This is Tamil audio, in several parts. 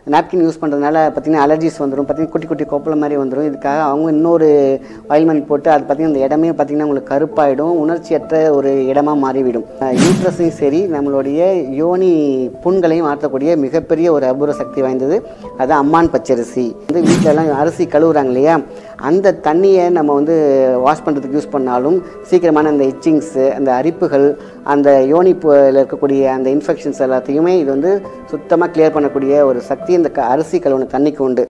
நாப்கின் யூஸ் பண்ணுறதுனால பார்த்திங்கன்னா அலர்ஜிஸ் வந்துடும் பார்த்திங்கன்னா குட்டி குட்டி கொப்பளம் மாதிரி வந்துடும் இதுக்காக அவங்க இன்னொரு ஆயில்மெண்ட் போட்டு அது பார்த்திங்கன்னா அந்த இடமே பார்த்திங்கன்னா உங்களுக்கு கருப்பாயிடும் உணர்ச்சியற்ற ஒரு இடமா மாறிவிடும் யூட்ரஸையும் சரி நம்மளுடைய யோனி புண்களையும் மாற்றக்கூடிய மிகப்பெரிய ஒரு அபூர்வ சக்தி வாய்ந்தது அது அம்மான் பச்சரிசி வந்து வீட்டிலலாம் அரிசி கழுவுறாங்க இல்லையா அந்த தண்ணியை நம்ம வந்து வாஷ் பண்ணுறதுக்கு யூஸ் பண்ணாலும் சீக்கிரமான அந்த இச்சிங்ஸு அந்த அரிப்புகள் அந்த யோனி புல இருக்கக்கூடிய அந்த இன்ஃபெக்ஷன்ஸ் எல்லாத்தையுமே இது வந்து சுத்தமாக கிளியர் பண்ணக்கூடிய ஒரு சக்தி இந்த க- அரிசி கழுவுன தண்ணிக்கு உண்டு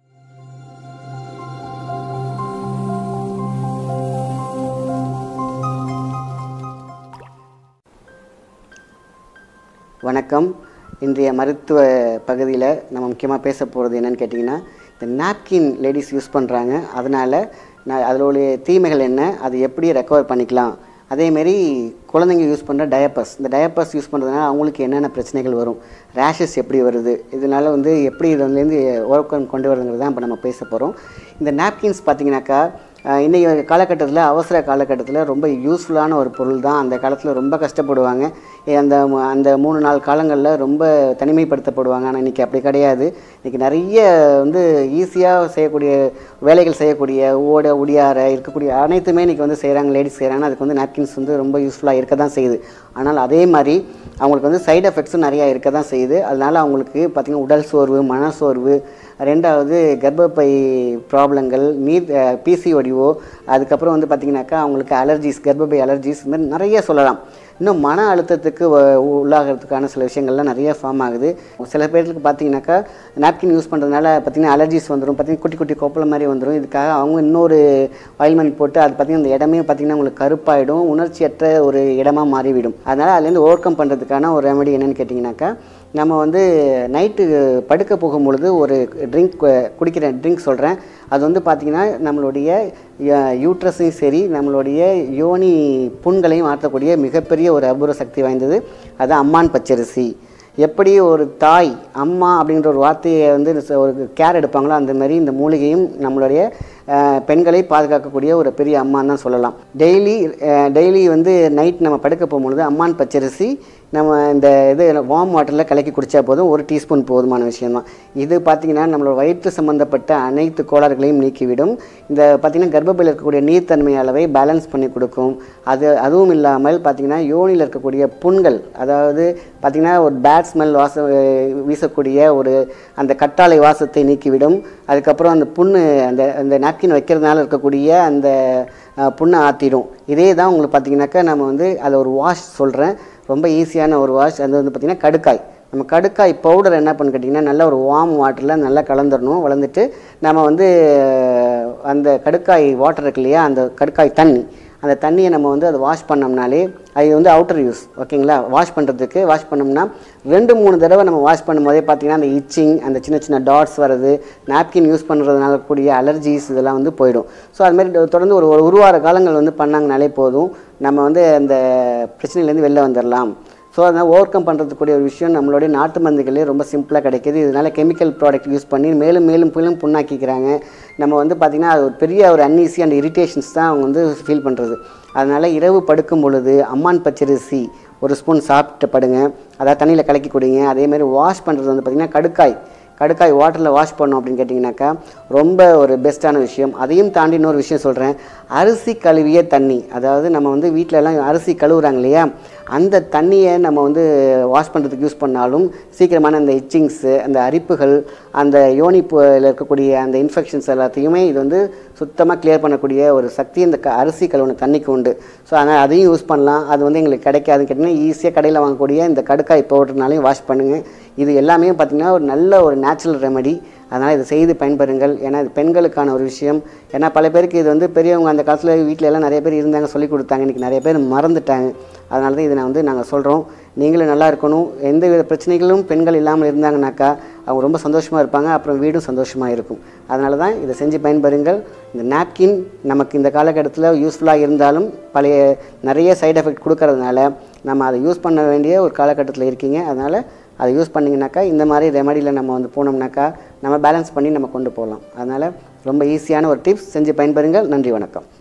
வணக்கம் இன்றைய மருத்துவ பகுதியில் நம்ம முக்கியமாக பேச போகிறது என்னன்னு கேட்டிங்கன்னா இந்த நாப்கின் லேடிஸ் யூஸ் பண்ணுறாங்க அதனால் நான் அதனுடைய தீமைகள் என்ன அது எப்படி ரெக்கவர் பண்ணிக்கலாம் அதேமாரி குழந்தைங்க யூஸ் பண்ணுற டயப்பர்ஸ் இந்த டயப்பர்ஸ் யூஸ் பண்ணுறதுனால அவங்களுக்கு என்னென்ன பிரச்சனைகள் வரும் ரேஷஸ் எப்படி வருது இதனால் வந்து எப்படி இதுலேருந்து ஓரக்கம் கொண்டு வருதுங்கிறது தான் இப்போ நம்ம பேச போகிறோம் இந்த நாப்கின்ஸ் பார்த்தீங்கன்னாக்கா அஹ் இன்னைக்கு காலகட்டத்தில் அவசர காலகட்டத்தில் ரொம்ப யூஸ்ஃபுல்லான ஒரு பொருள் தான் அந்த காலத்தில் ரொம்ப கஷ்டப்படுவாங்க ஏ, அந்த ம- அந்த மூணு நாலு காலங்களில் ரொம்ப தனிமைப்படுத்தப்படுவாங்க ஆனால் இன்றைக்கி அப்படி கிடையாது இன்றைக்கி நிறைய வந்து ஈஸியாக செய்யக்கூடிய வேலைகள் செய்யக்கூடிய ஓட ஒடியார இருக்கக்கூடிய அனைத்துமே இன்றைக்கி வந்து செய்கிறாங்க லேடிஸ் செய்கிறாங்க அதுக்கு வந்து நாப்கின்ஸ் வந்து ரொம்ப யூஸ்ஃபுல்லாக இருக்க தான் செய்யுது ஆனால் அதே மாதிரி அவங்களுக்கு வந்து சைடு எஃபெக்ட்ஸும் நிறையா இருக்க தான் செய்யுது அதனால் அவங்களுக்கு பார்த்திங்கன்னா உடல் சோர்வு மனசோர்வு ரெண்டாவது கர்ப்பப்பை ப்ராப்ளங்கள் நீர் பிசிஓடிஓ அதுக்கப்புறம் வந்து பார்த்திங்கனாக்கா அவங்களுக்கு அலர்ஜிஸ் கர்ப்பப்பை அலர்ஜிஸ் இந்த மாதிரி நிறைய சொல்லலாம் இன்னும் மன அழுத்தத்துக்கு வ- உள்ளாகிறதுக்கான சில விஷயங்கள்லாம் நிறைய ஃபார்ம் ஆகுது சில பேருக்கு பார்த்தீங்கன்னாக்கா நாப்கின் யூஸ் பண்ணுறதுனால பார்த்திங்கன்னா அலர்ஜிஸ் வந்துடும் பார்த்திங்கன்னா குட்டி குட்டி கொப்பளம் மாதிரி வந்துடும் இதுக்காக அவங்க இன்னொரு ஆயில்மெண்ட் போட்டு அது பார்த்திங்கன்னா அந்த இடமே பார்த்திங்கன்னா உங்களுக்கு கருப்பாயிடும் உணர்ச்சியற்ற ஒரு இடமா மாறிவிடும் அதனால் அதுலேருந்து ஓவர் கம் பண்ணுறதுக்கான ஒரு ரெமெடி என்னன்னு கேட்டிங்கனாக்கா நம்ம வந்து நைட்டு படுக்க போகும் பொழுது ஒரு ட்ரிங்க் குடிக்கிற ட்ரிங்க் சொல்கிறேன் அது வந்து பார்த்திங்கன்னா நம்மளுடைய யூட்ரஸையும் சரி நம்மளுடைய யோனி புண்களையும் மாற்றக்கூடிய மிகப்பெரிய ஒரு அபூர்வ சக்தி வாய்ந்தது அது அம்மான் பச்சரிசி எப்படி ஒரு தாய் அம்மா அப்படின்ற ஒரு வார்த்தையை வந்து ச- ஒரு கேர் எடுப்பாங்களோ அந்த மாதிரி இந்த மூலிகையும் நம்மளுடைய அஹ், பெண்களை பாதுகாக்கக்கூடிய ஒரு பெரிய அம்மான்னு தான் சொல்லலாம் டெய்லி டெய்லி வந்து நைட் நம்ம படுக்க போகும்பொழுது அம்மான் பச்சரிசி நம்ம இந்த இது வார்ம் வாட்டரில் கலக்கி குடித்தா போதும் ஒரு டீஸ்பூன் போதுமான விஷயம்தான் இது பார்த்திங்கன்னா நம்மளோட வயிற்று சம்மந்தப்பட்ட அனைத்து கோளாறுகளையும் நீக்கிவிடும் இந்த பார்த்திங்கன்னா கர்ப்பப்பையில் இருக்கக்கூடிய நீர்த்தன்மை அளவை பேலன்ஸ் பண்ணி கொடுக்கும் அது அதுவும் இல்லாமல் பார்த்திங்கன்னா யோனியில் இருக்கக்கூடிய புண்கள் அதாவது பார்த்திங்கன்னா ஒரு பேட் ஸ்மெல் வாசம் அஹ், வீசக்கூடிய ஒரு அந்த கட்டாழை வாசத்தை நீக்கிவிடும் அதுக்கப்புறம் அந்த புண்ணு அந்த அந்த நாப்கின் வைக்கிறதுனால இருக்கக்கூடிய அந்த அஹ், புண்ணை ஆற்றிடும் இதே தான் உங்களுக்கு பார்த்திங்கனாக்கா நம்ம வந்து அதை ஒரு வாஷ் சொல்கிறேன் ரொம்ப ஈஸியான ஒரு வாஷ் அது வந்து பார்த்திங்கன்னா கடுக்காய் நம்ம கடுக்காய் பவுடர் என்ன பண்ணு கேட்டிங்கன்னா நல்ல ஒரு வார்ம் வாட்டரில் நல்லா கலந்துடணும் வளர்ந்துட்டு நம்ம வந்து அஹ், அந்த கடுக்காய் வாட்டர் இருக்கு இல்லையா அந்த கடுக்காய் தண்ணி அந்த தண்ணியை நம்ம வந்து அதை வாஷ் பண்ணோம்னாலே அது வந்து அவுட்டர் யூஸ் ஓகேங்களா வாஷ் பண்ணுறதுக்கு வாஷ் பண்ணோம்னா ரெண்டு மூணு தடவை நம்ம வாஷ் பண்ணும்போதே பார்த்தீங்கன்னா அந்த இச்சிங் அந்த சின்ன சின்ன டாட்ஸ் வர்றது நாப்கின் யூஸ் பண்ணுறதுனால கூடிய அலர்ஜிஸ் இதெல்லாம் வந்து போயிடும் ஸோ அது மாதிரி தொடர்ந்து ஒரு ஒரு ஒரு வார காலங்கள் வந்து பண்ணாங்கனாலே போதும் நம்ம வந்து அந்த பிரச்சனையிலேருந்து வெளில வந்துடலாம் ஸோ அதனால் ஓவர் கம் பண்ணுறதுக்கூடிய ஒரு விஷயம் நம்மளுடைய நாட்டு மருந்துகளே ரொம்ப சிம்பிளாக கிடைக்கிது இதனால் கெமிக்கல் ப்ராடக்ட் யூஸ் பண்ணி மேலும் மேலும் மேலும் புண்ணாக்கிக்கிறாங்க நம்ம வந்து பார்த்திங்கன்னா அது ஒரு பெரிய ஒரு அன்ஈஸி அண்ட் இரிட்டேஷன்ஸ் தான் அவங்க வந்து ஃபீல் பண்ணுறது அதனால் இரவு படுக்கும் பொழுது அம்மான் பச்சரிசி ஒரு ஸ்பூன் சாப்பிட்டு படுங்க அதாவது தண்ணியில் கலக்கி குடிங்க அதேமாதிரி வாஷ் பண்ணுறது வந்து பார்த்திங்கன்னா கடுக்காய் கடுக்காய் வாட்டரில் வாஷ் பண்ணோம் அப்படின்னு கேட்டிங்கனாக்கா ரொம்ப ஒரு பெஸ்ட்டான விஷயம் அதையும் தாண்டி இன்னொரு விஷயம் சொல்கிறேன் அரிசி கழுவிய தண்ணி அதாவது நம்ம வந்து வீட்ல எல்லாம் அரிசி கழுவுறாங்க இல்லையா அந்த தண்ணியை நம்ம வந்து வாஷ் பண்ணுறதுக்கு யூஸ் பண்ணாலும் சீக்கிரமான அந்த இச்சிங்ஸு அந்த அரிப்புகள் அந்த யோனி புல இருக்கக்கூடிய அந்த இன்ஃபெக்ஷன்ஸ் எல்லாத்தையுமே இது வந்து சுத்தமாக கிளியர் பண்ணக்கூடிய ஒரு சக்தி இந்த க அரிசி கழுவுன தண்ணிக்கு உண்டு ஸோ அதனால் அதையும் யூஸ் பண்ணலாம் அது வந்து எங்களுக்கு கிடைக்காதுன்னு கேட்டிங்கன்னா ஈஸியாக கடையில் வாங்கக்கூடிய இந்த கடுக்காய் பவுடர்னாலையும் வாஷ் பண்ணுங்கள் இது எல்லாமே பார்த்திங்கன்னா ஒரு நல்ல ஒரு நேச்சுரல் ரெமெடி அதனால் இதை செய்து பயன்பெறுங்கள் ஏன்னா இது பெண்களுக்கான ஒரு விஷயம் ஏன்னா பல பேருக்கு இது வந்து பெரியவங்க அந்த காலத்தில் வீட்டில் எல்லாம் நிறைய பேர் இருந்தாங்க சொல்லி கொடுத்தாங்க இன்றைக்கி நிறைய பேர் மறந்துட்டாங்க அதனால தான் இதை நான் வந்து நாங்கள் சொல்கிறோம் நீங்களும் நல்லா இருக்கணும் எந்த வித பிரச்சனைகளும் பெண்கள் இல்லாமல் இருந்தாங்கனாக்கா அவங்க ரொம்ப சந்தோஷமாக இருப்பாங்க அப்புறம் வீடும் சந்தோஷமாக இருக்கும் அதனால தான் இதை செஞ்சு பயன்பெறுங்கள் இந்த நாப்கின் நமக்கு இந்த காலகட்டத்தில் யூஸ்ஃபுல்லாக இருந்தாலும் பழைய நிறைய சைடு எஃபெக்ட் கொடுக்கறதுனால நம்ம அதை யூஸ் பண்ண வேண்டிய ஒரு காலகட்டத்தில் இருக்கீங்க அதனால் அதை யூஸ் பண்ணிங்கனாக்கா இந்த மாதிரி ரெமடியில் நம்ம வந்து போனோம்னாக்கா நம்ம பேலன்ஸ் பண்ணி நம்ம கொண்டு போகலாம் அதனால் ரொம்ப ஈஸியான ஒரு டிப்ஸ் செஞ்சு பயன்பெறுங்கள் நன்றி வணக்கம்